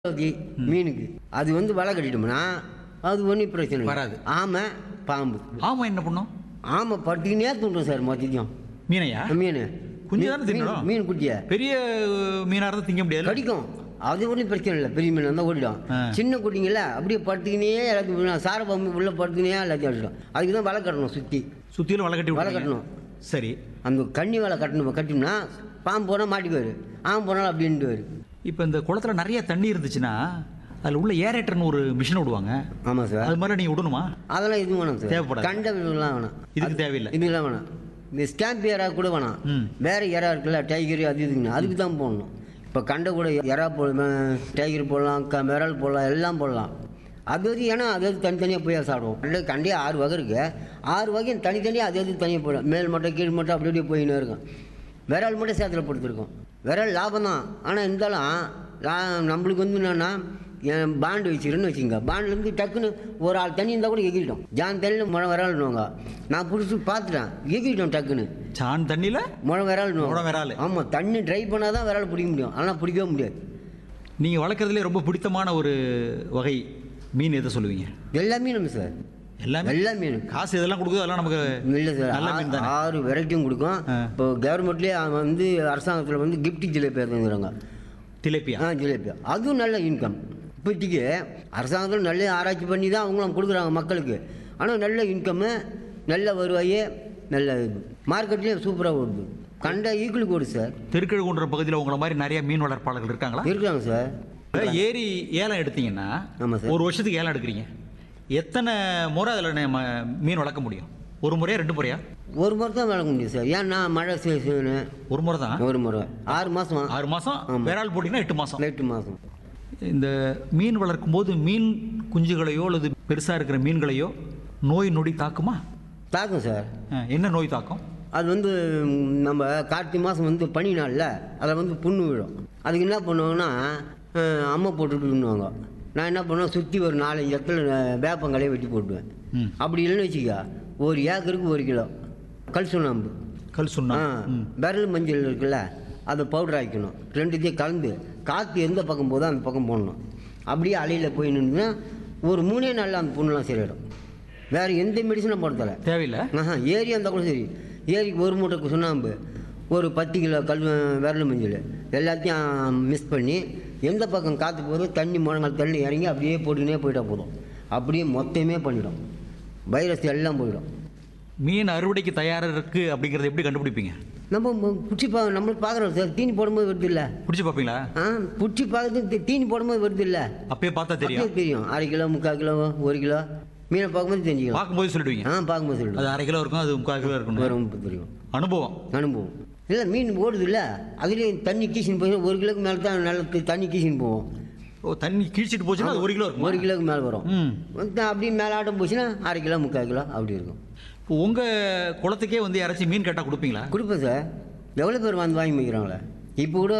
G மீனுக்கு அது வந்து வலை கட்டிட்டோம்னா அது ஒன்றும் பிரச்சனை இல்லை. வராது. ஆமை பாம்பு ஆமா என்ன பண்ணும் ஆமை பட்டுக்கினே தூண்டும் சார் மொத்தத்தையும் மீனையா மீன் குஞ்சு தானே மீன், தின்னணும்? மீன் குட்டியை பெரிய மீனா இருந்தா திங்க முடியாது கடிக்கும் அது ஒன்றும் பிரச்சனை இல்லை பெரிய மீன் இருந்தால் ஓடிடும் ஆ. சின்ன குட்டிங்கள அப்படியே படுத்துக்கினே எல்லாத்தையும் சார பாம்பு உள்ள படுத்துக்கினே எல்லாத்தையும் அடிச்சிடும் அதுக்கு தான் வலை கட்டணும் சுற்றி சுத்தியில வலை கட்டி வலை விட்டுறீங்க. கட்டணும். சரி அந்த கன்னி வலை கட்டணும் கட்டினோம்னா பாம்பு போனால் மாட்டிக்குவார் ஆமை போனாலும் அப்படின்ட்டு வரும் இப்போ இந்த குளத்துல நிறைய தண்ணி இருந்துச்சுன்னா அதுல உள்ள ஏரேட்டர்னு ஒரு மிஷின் விடுவாங்க ஆமாம் சார் அது மாதிரி நீங்க விடணுமா அதெல்லாம் எதுவும் வேணாம் சார் தேவைப்படாது. கண்ட இதெல்லாம் வேணாம் இதுக்கு அது- தேவையில்லை. இதுக்கெல்லாம் வேணாம் இந்த ஸ்டாம்ப் எறா கூட வேணாம் ம். வேற எறா இருக்குல்ல டைகர் அது இதுக்குன்னு அதுக்கு தான் போடணும் இப்போ கண்ட கூட எறா போடலாம் டைகர் போடலாம் க விரல் போடலாம் எல்லாம் போடலாம் அது வந்து ஏன்னா அது அது தனித்தனியாக போய் சாப்பிடுவோம் இல்லை கண்டே ஆறு வகை இருக்கு ஆறு வகையும் தனித்தனியாக அது அது தனியாக போயிடும் மேல் மட்டும் கீழ் மட்டும் அப்படி அப்படியே போயின்னு இருக்கும் விரல் மட்டும் சேத்துல படுத்துருக்கோம் விரல் லாபம் தான் ஆனால் இருந்தாலும் லா- நம்மளுக்கு வந்து என்னன்னா என் பாண்டு வச்சுருன்னு வச்சுங்க பாண்ட்லேருந்து டக்குன்னு ஒரு ஆள் தண்ணி இருந்தால் கூட எகிட்டோம் ஜான் தண்ணியில் முழை விரல்னுவாங்க நான் பிடிச்சி பார்த்துட்டேன் எகிட்டோம் டக்குன்னு சான் தண்ணியில முழை விரல் முழ விரல். ஆமாம் தண்ணி ட்ரை பண்ணால் தான் விரல் பிடிக்க முடியும் ஆனால் பிடிக்கவே முடியாது நீங்க வளர்க்குறதுலே ரொம்ப பிடித்தமான ஒரு வகை மீன் எதை சொல்லுவீங்க எல்லாமே நம்ம சார் எல்லாமே எல்லா மீனும் காசு இதெல்லாம் கொடுக்குது அதெல்லாம் நமக்கு இல்லை சார் நல்ல மீன் தானே ஆ- ஆறு வெரைட்டியும் கொடுக்கும் ஆ. இப்போ கவர்மெண்ட்லேயே வந்து அரசாங்கத்தில் வந்து கிஃப்ட் ஜிலேபி எடுத்துங்கிறாங்க திலேப்பியா ஆ ஜிலேபி அதுவும் நல்ல இன்கம் இப்போதைக்கு அரசாங்கத்தில் நல்ல ஆராய்ச்சி பண்ணி தான் அவங்களும் கொடுக்குறாங்க மக்களுக்கு ஆனால் நல்ல இன்கம்மு நல்ல வருவாய் நல்ல இது மார்க்கெட்லேயும் சூப்பராக ஓடுது கண்ட ஈக்குவலுக்கு ஓடுது சார் திருக்கழுகுன்ற பகுதியில் உங்களை மாதிரி நிறைய மீன் வளர்ப்பாளர்கள் இருக்காங்களா இருக்காங்க சார் ஏரி ஏலம் எடுத்தீங்கன்னா ஆமா சார். ஒரு வருஷத்துக்கு ஏலம் எடுக்கிறீங்க எத்தனை முறை அதில் நம்ம மீன் வளர்க்க முடியும் ஒரு முறையா ரெண்டு முறையா ஒரு முறை தான் வளர்க்க முடியும் சார் ஏன்னா மழை சீசனு ஒரு முறை தான் ஒரு முறை ஆறு மாதம் ஆறு மாசம் ஆமா. விரால் போட்டிங்கன்னா எட்டு மாசம் எட்டு மாதம் இந்த மீன் வளர்க்கும் போது மீன் குஞ்சுகளையோ அல்லது பெருசா இருக்கிற மீன்களையோ நோய் நொடி தாக்குமா தாக்கும் சார் அஹ், என்ன நோய் தாக்கும் அது வந்து ம், நம்ம கார்த்திகை மாதம் வந்து பனி நாளில் அதில் வந்து புண்ணு விழும் அதுக்கு என்ன பண்ணுவாங்கன்னா அஹ், அம்மை போட்டுட்டுன்னுவாங்க நான் என்ன பண்ணுவேன் சுற்றி ஒரு நாலஞ்சு இடத்துல அஹ், வேப்பங்கலையை வெட்டி போட்டுவேன் ம். அப்படி இல்லைன்னு வச்சுக்க ஒரு ஏக்கருக்கு ஒரு கிலோ கல் சுண்ணாம்பு கல் சுண்ணா ஆ விரல் மஞ்சள் இருக்குல்ல அதை பவுடர் ஆக்கிக்கணும் ரெண்டுத்தையும் கலந்து காற்று எந்த பக்கம் போதோ அந்த பக்கம் போடணும் அப்படியே அலையில் போய் நின்றுனா ஒரு மூணே நாளில் அந்த புண்ணெலாம் சரியிடும் வேறு எந்த மெடிசனும் போட தேவை தேவையில்லை ஆஹா ஏரி இருந்தால் கூட சரி ஏரிக்கு ஒரு மூட்டை சுண்ணாம்பு ஒரு பத்து கிலோ கல் விரல் மஞ்சள் எல்லாத்தையும் மிக்ஸ் பண்ணி எந்த பக்கம் காற்று போதோ தண்ணி முழங்கால் தண்ணி இறங்கி அப்படியே போட்டுக்கினே போயிட்டா போதும் அப்படியே மொத்தமே பண்ணிடும் வைரஸ் எல்லாம் போயிடும் மீன் அறுவடைக்கு தயாரா இருக்கு அப்படிங்கறத எப்படி கண்டுபிடிப்பீங்க நம்ம ம- பிடிச்சி பா நம்மளுக்கு பார்க்குறோம் சார் தீனி போடும்போது வருது இல்லை பிடிச்சு பார்ப்பீங்களா ஆ பிடிச்சி பார்க்கறது தீனி போடும்போது வருது இல்லை அப்பயே பார்த்தா தெரியும் அப்படியே தெரியும் அரை கிலோ முக்கால் கிலோ ஒரு கிலோ மீனை பார்க்கும்போது தெரிஞ்சுக்கலாம் பார்க்கும்போது சொல்லிடுவீங்க ஆ பார்க்கும்போது சொல்லிடும் அது அரை கிலோ இருக்கும் அது முக்கால் கிலோ இருக்கணும் வரும் தெரியும் அனுபவம் அனுபவம் இல்லை மீன் ஓடுது இல்லை அதுலேயும் தண்ணி கீசின்னு போய் ஒரு கிலோக்கு மேலே தான் நல்ல தி- தண்ணி கீசின்னு போவோம் ஓ தண்ணி கீழ்ச்சிட்டு போச்சுன்னா அது ஒரு கிலோ இருக்கும் ஒரு கிலோக்கு மேலே வரும் ம் வந்து அப்படியே மேலே ஆட்டம் போச்சுன்னா அரை கிலோ முக்கால் கிலோ அப்படி இருக்கும் இப்போ உங்க குளத்துக்கே வந்து யாராச்சும் மீன் கேட்டா கொடுப்பீங்களா கொடுப்பேன் சார் எவ்வளோ பேர் வந்து வாங்கி வைக்கிறாங்களே இப்போ கூட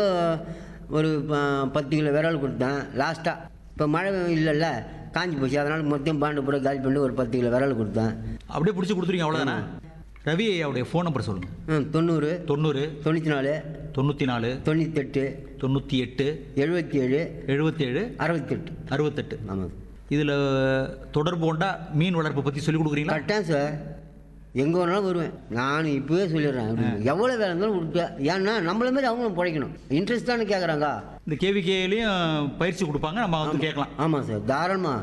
ஒரு ப- பத்து கிலோ விரல் கொடுத்தேன் லாஸ்ட்டாக இப்போ மழை இல்லைல்ல காஞ்சி போச்சு அதனால் மொத்தம் பாண்டு பூரா காலி பண்ணி ஒரு பத்து கிலோ விரல் கொடுத்தேன் அப்படியே பிடிச்சி கொடுத்துருங்க அவ்வளோதானே ரவி ஐயாவுடைய ஃபோன் நம்பர் சொல்லுங்க ம், தொண்ணூறு தொண்ணூறு தொண்ணூற்றி நாலு தொண்ணூற்றி நாலு தொண்ணூத்தெட்டு தொண்ணூற்றி எட்டு எழுபத்தி ஏழு எழுபத்தேழு அறுபத்தெட்டு அறுபத்தெட்டு ஆமாம் இதில் தொடர்பு கொண்டா மீன் வளர்ப்பு பற்றி சொல்லிக் கொடுக்குறீங்களா கரெக்டாக சார் எங்கே வேணாலும் வருவேன் நான் இப்போவே சொல்லிடுறேன் அப்படின்னு. எவ்வளோ வேலை இருந்தாலும் கொடுப்பேன் ஏன்னா நம்மள மாதிரி அவங்களும் பிழைக்கணும் இன்ட்ரெஸ்ட் தானே கேட்குறாங்க இந்த கேவிகேலையும் பயிற்சி கொடுப்பாங்க நம்ம வந்து கேட்கலாம் ஆமாம் சார் தாராளமாக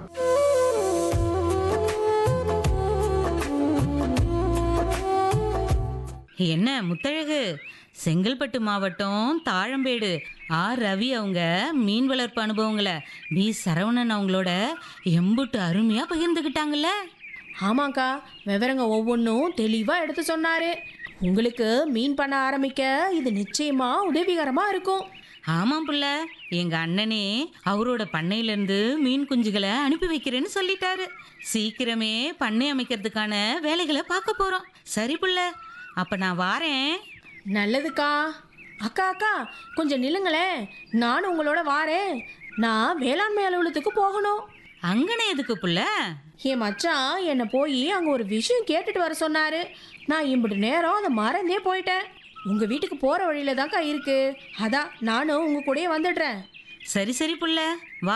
என்ன முத்தழகு செங்கல்பட்டு மாவட்டம் தாழம்பேடு ஆர் ரவி அவங்க மீன் வளர்ப்பு அனுபவங்களை பி சரவணன் அவங்களோட எம்புட்டு அருமையா பகிர்ந்துக்கிட்டாங்கல்ல ஆமாக்கா விவரங்க ஒவ்வொன்றும் தெளிவாக எடுத்து சொன்னாரு உங்களுக்கு மீன் பண்ண ஆரம்பிக்க இது நிச்சயமா உதவிகரமா இருக்கும் ஆமாம் புள்ள எங்க அண்ணனே அவரோட பண்ணையிலேருந்து மீன் குஞ்சுகளை அனுப்பி வைக்கிறேன்னு சொல்லிட்டாரு சீக்கிரமே பண்ணை அமைக்கிறதுக்கான வேலைகளை பார்க்க போறோம் சரி புள்ள அப்ப நான் வாரேன் நல்லதுக்கா அக்கா அக்கா கொஞ்சம் நில்லுங்களேன் நானும் உங்களோட வாரேன் நான் வேளாண்மை அலுவலகத்துக்கு போகணும் அங்கனே எதுக்கு புள்ள என் மச்சான் என்னை போய் அங்கே ஒரு விஷயம் கேட்டுட்டு வர சொன்னாரு நான் இம்பிட்டு நேரம் அதை மறந்தே போயிட்டேன் உங்க வீட்டுக்கு போற வழியில தான்க்கா இருக்கு அதான் நானும் உங்க கூடயே வந்துடுறேன் சரி சரி புள்ள வா